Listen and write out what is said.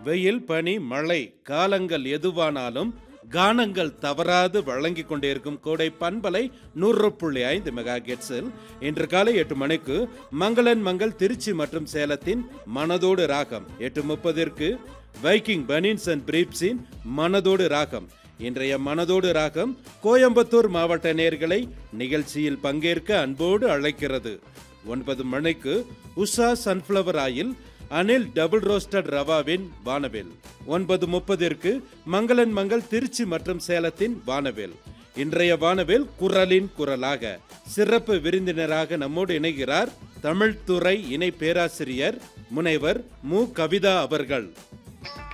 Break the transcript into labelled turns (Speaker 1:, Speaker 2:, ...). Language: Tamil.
Speaker 1: வெயில் பனி மழை காலங்கள் எதுவானாலும் கானங்கள் தவறாது வழங்கிக் கொண்டிருக்கும் கோடை பண்பலை நூறு புள்ளி ஐந்து மெகா கெட்ஸில் இன்று காலை எட்டு மணிக்கு மங்களன் மங்கள் திருச்சி மற்றும் சேலத்தின் மனதோடு ராகம் எட்டு முப்பதிற்கு வைக்கிங் பனின்ஸ் அண்ட் பிரீப்ஸின் மனதோடு ராகம் இன்றைய மனதோடு ராகம் கோயம்புத்தூர் மாவட்ட நேர்களை நிகழ்ச்சியில் பங்கேற்க அன்போடு அழைக்கிறது ஒன்பது மணிக்கு Usha sunflower oil Anil double roasted ரவாவின் வானவில் ஒன்பது முப்பதிற்கு மங்களன் மங்கள் திருச்சி மற்றும் சேலத்தின் வானவில் இன்றைய வானவில் குரலின் குரலாக சிறப்பு விருந்தினராக நம்மோடு இணைகிறார் தமிழ்துறை இணை பேராசிரியர் முனைவர் மு கவிதா அவர்கள்